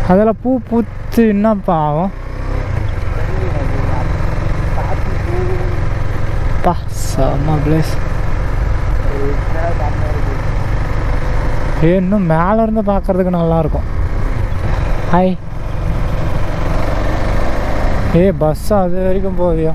அதில் பூ பூத்து என்னப்பா ஆகும் பா செம்ம பிளேஸ் ஏ இன்னும் மேலே இருந்து பார்க்கறதுக்கு நல்லா இருக்கும் ஹாய் ஏ பஸ் அது வரைக்கும் போவியா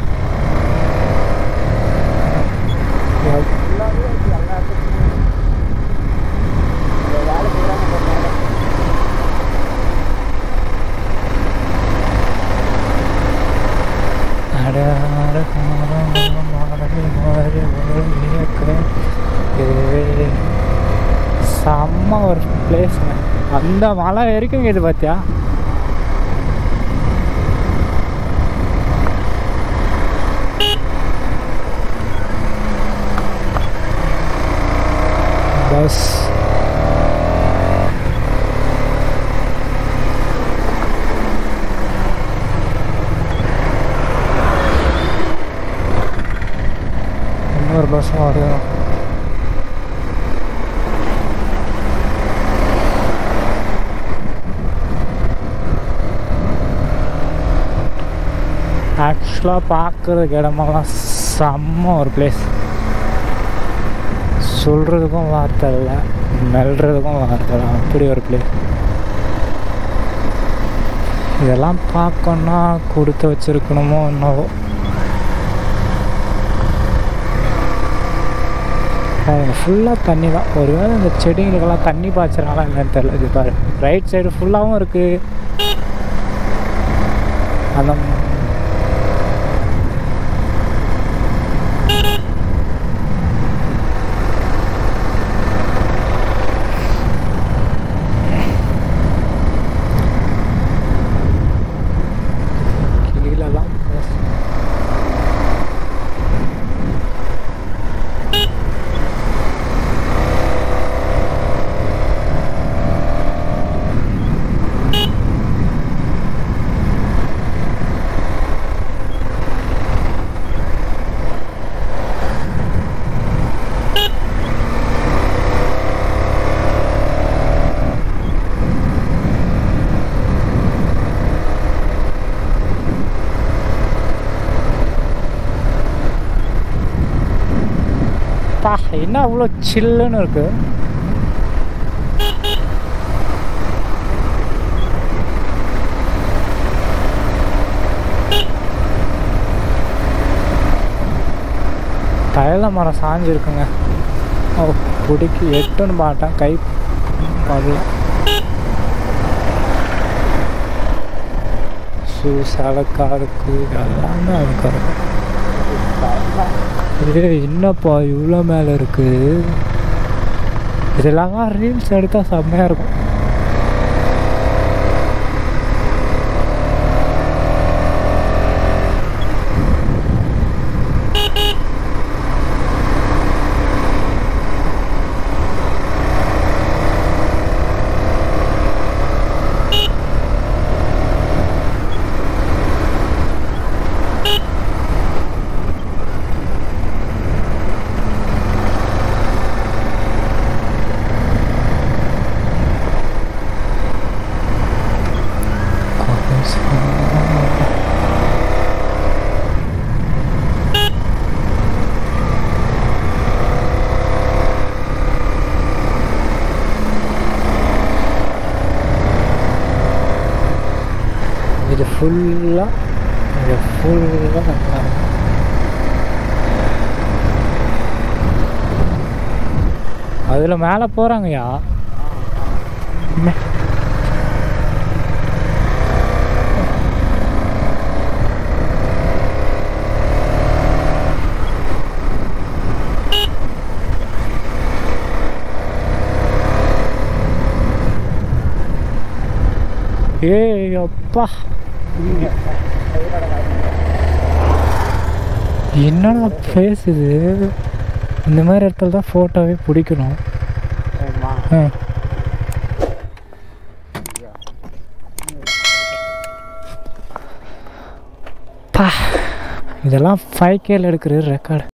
அட அட காலம் மாறி மாறி ஒரு இயக்கம். ஏ, செம்ம ஒரு பிளேஸ் அந்த மலை வரைக்கும் இது பார்த்தியா பஸ் இன்னொரு பஸ் வருது ஆக்சுவலாக பார்க்குறதுக்கு இடமெல்லாம் செம்ம ஒரு பிளேஸ் சொல்கிறதுக்கும் வார்த்தை இல்லை மெல்றதுக்கும் வார்த்தை இல்லை அப்படி ஒரு பிளேஸ் இதெல்லாம் பார்க்கணுன்னா கொடுத்து வச்சிருக்கணுமோ என்னவோ ஃபுல்லாக தண்ணி தான் ஒருவேளை இந்த செடிங்களுக்கெல்லாம் தண்ணி பாய்ச்சறாங்களா என்னன்னு தெரியல இது பாரு ரைட் சைடு ஃபுல்லாகவும் இருக்குது அந்த கீழெல்லாம் பா என்ன அவ்வளோ சில்லுன்னு இருக்கு தைல மரம் சாஞ்சிருக்குங்க ஓ பிடிக்கி எட்டுன்னு பார்த்தேன் கை படல ஷூ சலக்கா இருக்கு எல்லாமே அதுக்கு இருக்கும் ஏ என்னப்பா இவ்வளோ மேலே இருக்கு இதெல்லாம் ரீல்ஸ் எடுத்தால் செம்மையாக இருக்கும் இது ஃபுல்லாக இது ஃபுல்லாக அதில் மேலே போகிறாங்கய்யா ஏய் அப்பா என்னடா பேசுது இந்த மாதிரி இடத்துல தான் ஃபோட்டோவே பிடிக்கணும் ஆ பா இதெல்லாம் ஃபைவ் கேல எடுக்கிற ரெக்கார்டு